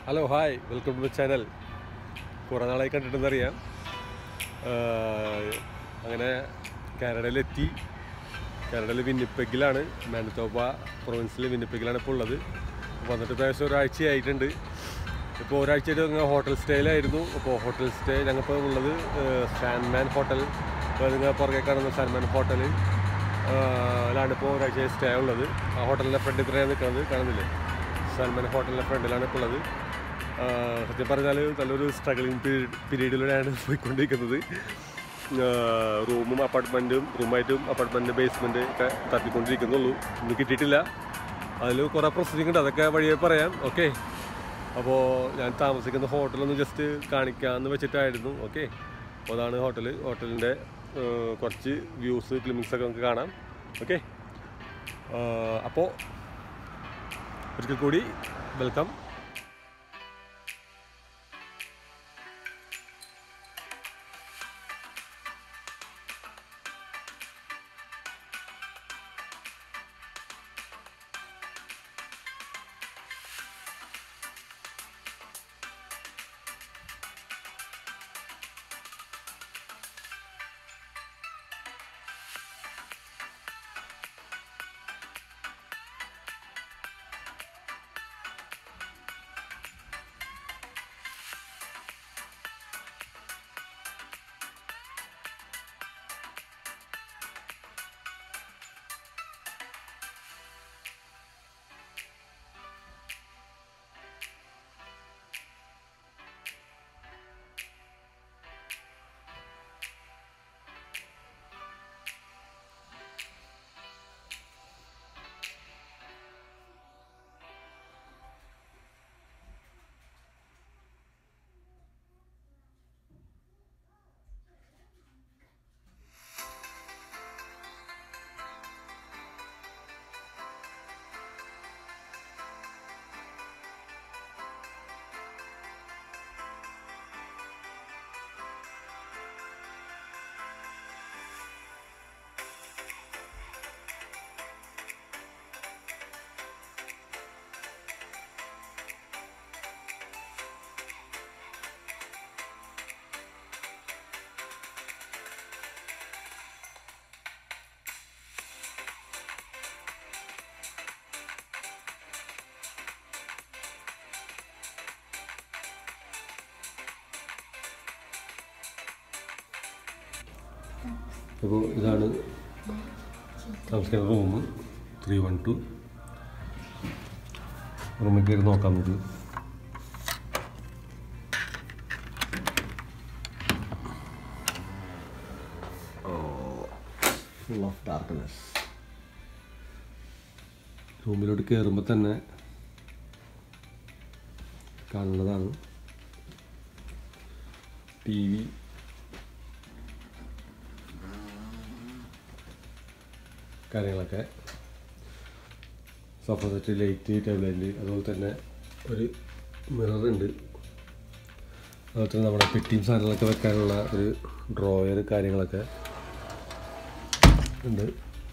hello hi welcome to the channel കുറേ നാളായി കണ്ടിട്ടെന്നറിയാം ആഹ് അങ്ങനെ കാനഡയിലെത്തി കാനഡയിൽ വിന്നിപ്പെഗിലാണ് മാനത്തോബ പ്രൊവിൻസിൽ വിന്നിപ്പെഗിലാണ് ഇപ്പോൾ ഉള്ളത് വന്നിട്ട് ഏകദേശം ഒരാഴ്ചയായിട്ടുണ്ട് ഇപ്പോൾ ഒരാഴ്ചയായിട്ട് നിങ്ങൾ ഹോട്ടൽ സ്റ്റേയിലായിരുന്നു അപ്പോൾ ഹോട്ടൽ സ്റ്റേ ഞങ്ങളിപ്പോൾ ഉള്ളത് സാൻമാൻ ഹോട്ടൽ ഇപ്പോൾ നിങ്ങൾ പുറകെ കാണുന്ന സാൻമാൻ ഹോട്ടൽ ലാണ് ഇപ്പോൾ ഒരാഴ്ച സ്റ്റേ ഉള്ളത് ആ ഹോട്ടലിൻ്റെ ഫ്രണ്ടിൽ തന്നെയാണ് നിൽക്കുന്നത് കാണുന്നില്ലേ സൽമാൻ ഹോട്ടലിൻ്റെ ഫ്രണ്ടിലാണ് ഇപ്പോൾ ഉള്ളത് ആ, സത്യം പറഞ്ഞാൽ നല്ലൊരു സ്ട്രഗിളിങ് പീരീഡ് പീരീഡിലൂടെയാണ് പോയിക്കൊണ്ടിരിക്കുന്നത് റൂമും അപ്പാർട്ട്മെൻറ്റും റൂമായിട്ടും അപ്പാർട്ട്മെൻറ്റ് ബേസ്മെൻറ്റ് ഒക്കെ തപ്പിക്കൊണ്ടിരിക്കുന്നുള്ളൂ ഇന്ന് കിട്ടിയിട്ടില്ല അതിൽ കുറേ പ്രൊസീജിങ് ഉണ്ട് അതൊക്കെ വഴിയെ പറയാം ഓക്കെ അപ്പോൾ ഞാൻ താമസിക്കുന്ന ഹോട്ടലൊന്ന് ജസ്റ്റ് കാണിക്കാമെന്ന് വെച്ചിട്ടായിരുന്നു ഓക്കെ അപ്പോൾ അതാണ് ഹോട്ടൽ ഹോട്ടലിൻ്റെ കുറച്ച് വ്യൂസ് ക്ലിമിക്സ് ഒക്കെ നമുക്ക് കാണാം ഓക്കെ അപ്പോൾ ഒരിക്കൽ കൂടി വെൽക്കം അപ്പോൾ ഇതാണ് താമസിക്കുന്ന റൂം ത്രീ വൺ ടു റൂമിൽ കയറി നോക്കാം നമുക്ക് ഫുൾ ഓഫ് ഡാർക്ക്നെസ് റൂമിലോട്ട് കയറുമ്പോൾ തന്നെ കാണുന്നതാണ് ടി വി കാര്യങ്ങളൊക്കെ സോഫ സെറ്റ് ലൈറ്റ് ടേബിളിൽ അതുപോലെ തന്നെ ഒരു മിറർ ഉണ്ട് അതുപോലെ തന്നെ നമ്മുടെ പെട്ടിയും സാധനങ്ങളൊക്കെ വെക്കാനുള്ള ഒരു ഡ്രോയർ കാര്യങ്ങളൊക്കെ ഉണ്ട്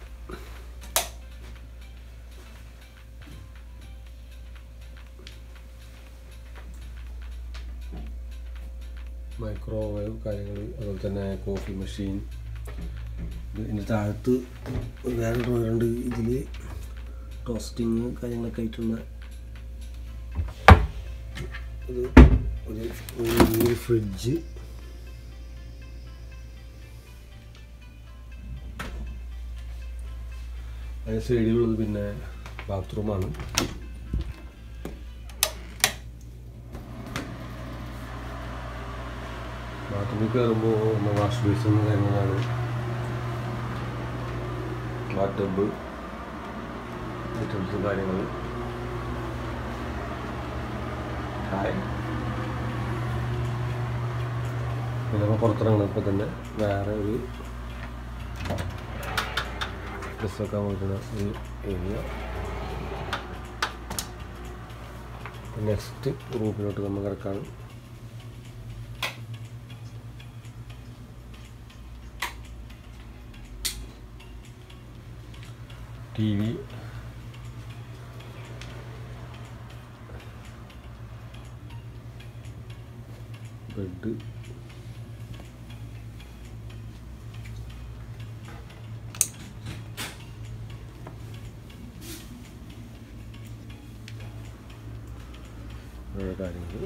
മൈക്രോവേവ് കാര്യങ്ങൾ അതുപോലെ തന്നെ കോഫി മെഷീൻ ഇതിൻ്റെ താഴത്ത് ഒരു വേറെ ഡ്രോയറുണ്ട് ഇതിൽ ടോസ്റ്റിങ് കാര്യങ്ങളൊക്കെ ആയിട്ടുള്ള ഒരു ഒരു ഒരു ഫ്രിഡ്ജ് അതിന് സൈഡിലുള്ളത് പിന്നെ ബാത്റൂമാണ് ബാത്റൂമിൽ കയറുമ്പോൾ നമ്മൾ വാഷ് ബേസിൻ കാര്യങ്ങളാണ് ബാത്ത് ടബ് ഐറ്റംസും കാര്യങ്ങൾ ഹായ് പിന്നെ നമ്മൾ പുറത്തിറങ്ങണം ഇപ്പോൾ തന്നെ വേറെ ഒരു ഡ്രസ് വെക്കാൻ പറ്റുന്ന ഒരു ഏരിയ നെക്സ്റ്റ് റൂമിലോട്ട് നമ്മൾ കിടക്കാണ് ടി വി ബെഡ് ഓരോ കാര്യങ്ങൾ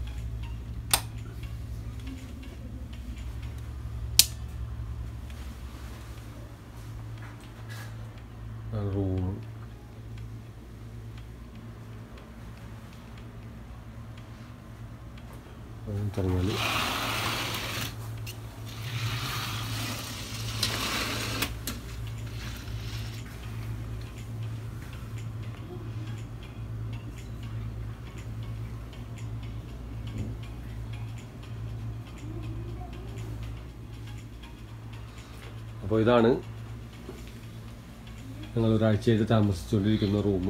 റൂം തുടങ്ങിയാൽ അപ്പോൾ ഇതാണ് ഞങ്ങൾ ഒരാഴ്ചയായിട്ട് താമസിച്ചുകൊണ്ടിരിക്കുന്ന റൂം